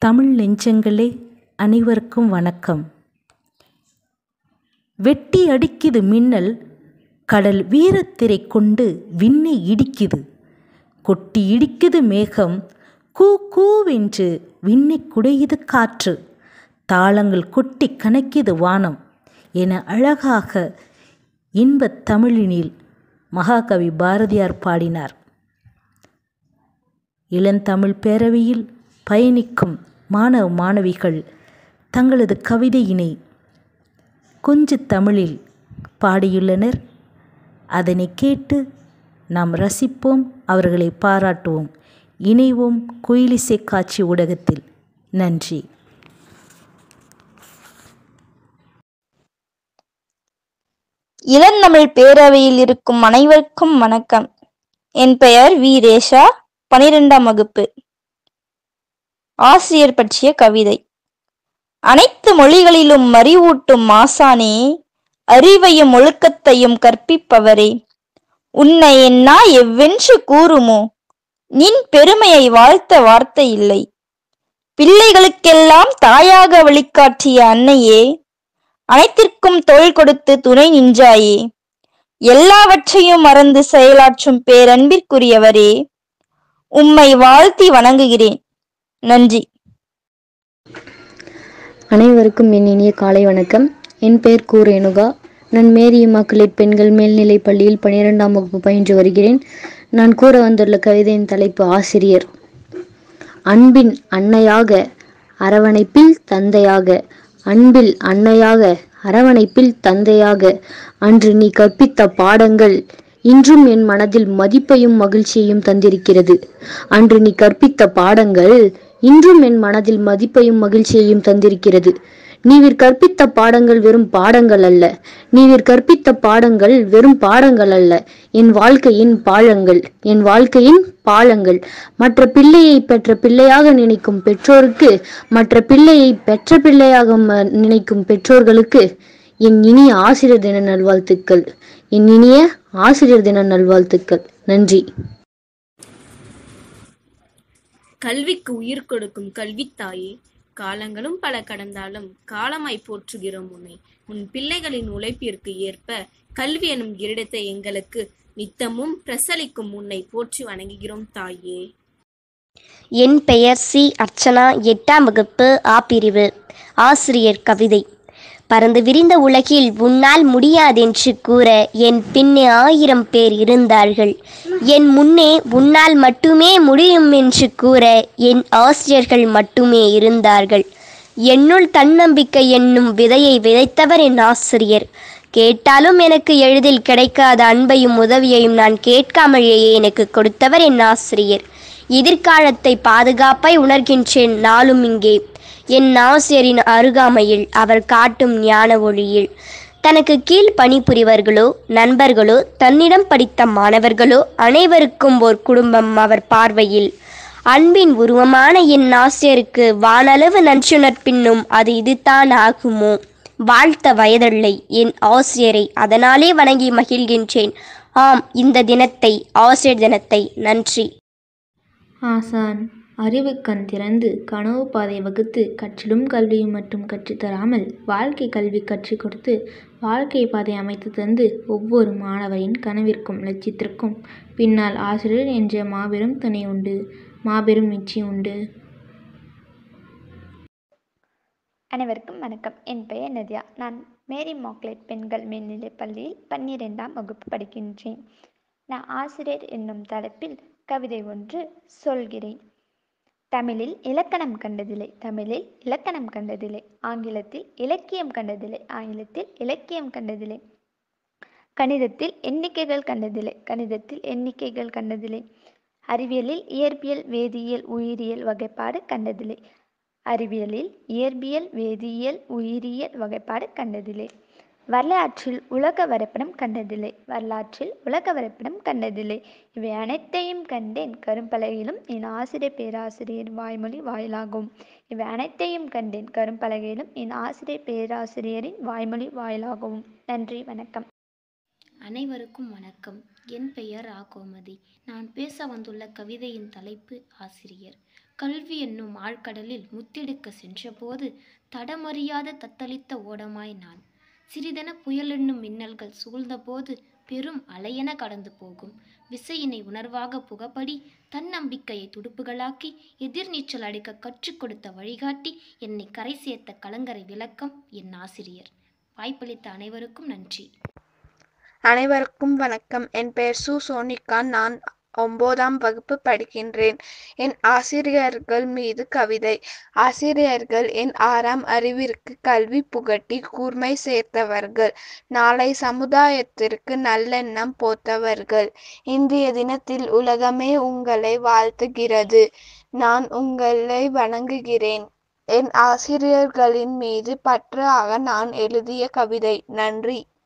தமிழ் நெஞ்சங்களே அனைவருக்கும் வணக்கம் வெட்டி அடிக்குது மின்னல் கடல் வீரத்திரை கொண்டு விண்ணை இடிக்குது கொட்டி இடிக்குது மேகம் கூ கூவென்று விண்ணை குடையுது காற்று தாளங்கள் கொட்டி கணக்கிது வானம் என அழகாக இன்பத் தமிழினில் மகாகவி பாரதியார் பாடினார் இளந்தமிழ் பேரவையில் பயணிக்கும் மாணவ மாணவிகள் தங்களது கவிதையினை கொஞ்சு தமிழில் பாடியுள்ளனர் அதனை கேட்டு நாம் ரசிப்போம் அவர்களை பாராட்டுவோம் இணைவோம் குயிலிசை காட்சி ஊடகத்தில் நன்றி இளந்தமிழ் பேரவையில் இருக்கும் அனைவருக்கும் வணக்கம் என் பெயர் வி ரேஷா பனிரெண்டாம் வகுப்பு ஆசிரியர் பற்றிய கவிதை அனைத்து மொழிகளிலும் அறிவூட்டும் மாசானே அறிவையும் ஒழுக்கத்தையும் கற்பிப்பவரே உன்னை என்னா எவ்வென்று கூறுமோ நின் பெருமையை வாழ்த்த வார்த்தை இல்லை பிள்ளைகளுக்கெல்லாம் தாயாக வழிகாட்டிய அன்னையே அனைத்திற்கும் தோள் கொடுத்து துணை நின்றாயே எல்லாவற்றையும் மறந்து செயலாற்றும் பேரன்பிற்குரியவரே உம்மை வாழ்த்தி வணங்குகிறேன் நன்றி அனைவருக்கும் என் இனிய காலை வணக்கம் என் பெயர் கு ரேணுகா நான் மேரி இமாக்குலேட் பெண்கள் மேல்நிலைப் பள்ளியில் பன்னிரெண்டாம் வகுப்பு பயின்று வருகிறேன் நான் கூற வந்துள்ள கவிதையின் தலைப்பு ஆசிரியர் அன்பின் அன்னையாக அரவணைப்பில் தந்தையாக அன்பில் அன்னையாக அரவணைப்பில் தந்தையாக அன்று நீ கற்பித்த பாடங்கள் இன்றும் என் மனதில் மதிப்பையும் மகிழ்ச்சியையும் தந்திருக்கிறது அன்று நீ கற்பித்த பாடங்கள் இன்றும் என் மனதில் மதிப்பையும் மகிழ்ச்சியையும் தந்திருக்கிறது நீவிர் கற்பித்த பாடங்கள் வெறும் பாடங்கள் அல்ல நீவிர் கற்பித்த பாடங்கள் வெறும் பாடங்கள் அல்ல என் வாழ்க்கையின் பாழங்கள் என் வாழ்க்கையின் பாலங்கள் மற்ற பிள்ளையை பெற்ற பிள்ளையாக நினைக்கும் பெற்றோருக்கு மற்ற பிள்ளையை பெற்ற பிள்ளையாக ம- நினைக்கும் பெற்றோர்களுக்கு என் இனிய ஆசிரியர் தின நல்வாழ்த்துக்கள் என் இனிய ஆசிரியர் தின நல்வாழ்த்துக்கள் நன்றி கல்விக்கு உயிர் கொடுக்கும் கல்வித்தாயே காலங்களும் பல கடந்தாலும் காலமாய் போற்றுகிறோம் உன்னை உன் பிள்ளைகளின் உழைப்பிற்கு ஏற்ப கல்வி எனும் கிரீடத்தை எங்களுக்கு நித்தமும் பிரசலிக்கும் உன்னை போற்றி வணங்குகிறோம் தாயே என் பெயர் சி அர்ச்சனா எட்டாம் வகுப்பு ஆ பிரிவு ஆசிரியர் கவிதை பறந்து விரிந்த உலகில் உன்னால் முடியாதென்று கூற என் பின்னே ஆயிரம் பேர் இருந்தார்கள் என் முன்னே உன்னால் மட்டுமே முடியும் என்று கூற என் ஆசிரியர்கள் மட்டுமே இருந்தார்கள் என்னுள் தன்னம்பிக்கை என்னும் விதையை விதைத்தவர் என் ஆசிரியர் கேட்டாலும் எனக்கு எளிதில் கிடைக்காத அன்பையும் உதவியையும் நான் கேட்காமலேயே எனக்கு கொடுத்தவர் என் ஆசிரியர் எதிர்காலத்தை பாதுகாப்பாய் உணர்கின்றேன் நாளும் இங்கே என் ஆசிரியரின் அருகாமையில் அவர் காட்டும் ஞான ஒளியில் தனக்கு கீழ் பணிபுரிவர்களோ நண்பர்களோ தன்னிடம் படித்த மாணவர்களோ அனைவருக்கும் ஓர் குடும்பம் அவர் பார்வையில் அன்பின் உருவமான என் ஆசிரியருக்கு வானளவு நன்றியுணர் பின்னும் அது இதுதான் ஆகுமோ வாழ்த்த வயதில்லை என் ஆசிரியரை அதனாலே வணங்கி மகிழ்கின்றேன் ஆம் இந்த தினத்தை ஆசிரியர் தினத்தை நன்றி ஆசான் அறிவுக் கண் திறந்து கனவு பாதை வகுத்து கற்றிடும் கல்வியும் மட்டும் கற்றுத்தராமல் வாழ்க்கை கல்வி கற்றுக் கொடுத்து வாழ்க்கை பாதை அமைத்து தந்து ஒவ்வொரு மாணவரின் கனவிற்கும் லட்சியத்திற்கும் பின்னால் ஆசிரியர் என்ற மாபெரும் துணை உண்டு மாபெரும் வெற்றி உண்டு அனைவருக்கும் வணக்கம் என் பெயர் நதியா நான் மேரி மாக்லேட் பெண்கள் மேல்நிலைப் பள்ளியில் பன்னிரெண்டாம் வகுப்பு படிக்கின்றேன் நான் ஆசிரியர் என்னும் தலைப்பில் கவிதை ஒன்று சொல்கிறேன் தமிழில் இலக்கணம் கண்டதில்லை தமிழில் இலக்கணம் கண்டதில்லை ஆங்கிலத்தில் இலக்கியம் கண்டதில்லை ஆங்கிலத்தில் இலக்கியம் கண்டதில்லை கணிதத்தில் எண்ணிக்கைகள் கண்டதில்லை கணிதத்தில் எண்ணிக்கைகள் கண்டதில்லை அறிவியலில் இயற்பியல் வேதியியல் உயிரியல் வகைப்பாடு கண்டதில்லை அறிவியலில் இயற்பியல் வேதியியல் உயிரியல் வகைப்பாடு கண்டதில்லை வரலாற்றில் உலக வரைபடம் கண்டதில்லை வரலாற்றில் உலக வரைபடம் கண்டதில்லை இவை அனைத்தையும் கண்டேன் கரும்பலகையிலும் என் ஆசிரியர் பேராசிரியர் வாய்மொழி வாயிலாகும் இவை அனைத்தையும் கண்டேன் கரும்பலகையிலும் என் ஆசிரியர் பேராசிரியரின் வாய்மொழி வாயிலாகவும் நன்றி வணக்கம் அனைவருக்கும் வணக்கம் என் பெயர் ஆ கோமதி நான் பேச வந்துள்ள கவிதையின் தலைப்பு ஆசிரியர் கல்வி என்னும் ஆழ்கடலில் முத்தெடுக்க சென்றபோது தடமறியாத தத்தளித்த ஓடமாய் நான் சிறிதென புயலென்னும் மின்னல்கள் சூழ்ந்தபோது பெரும் அலையென கடந்து போகும் விசையினை உணர்வாக புகப்படி தன்னம்பிக்கையை துடுப்புகளாக்கி எதிர்நீச்சல் அடிக்க கற்றுக் கொடுத்த வழிகாட்டி என்னை கரை சேர்த்த கலங்கரை விளக்கம் என் ஆசிரியர் வாய்ப்பளித்த அனைவருக்கும் நன்றி அனைவருக்கும் வணக்கம் என் பெயர் சு சோனிகா நான் ஒன்பதாம் வகுப்பு படிக்கின்றேன் என் ஆசிரியர்கள் மீது கவிதை ஆசிரியர்கள் என் ஆறாம் அறிவிற்கு கல்வி புகட்டி கூர்மை சேர்த்தவர்கள் நாளை சமுதாயத்திற்கு நல்லெண்ணம் போத்தவர்கள் இன்றைய தினத்தில் உலகமே உங்களை வாழ்த்துகிறது நான் உங்களை வணங்குகிறேன் என் ஆசிரியர்களின் மீது பற்றாக நான் எழுதிய கவிதை நன்றி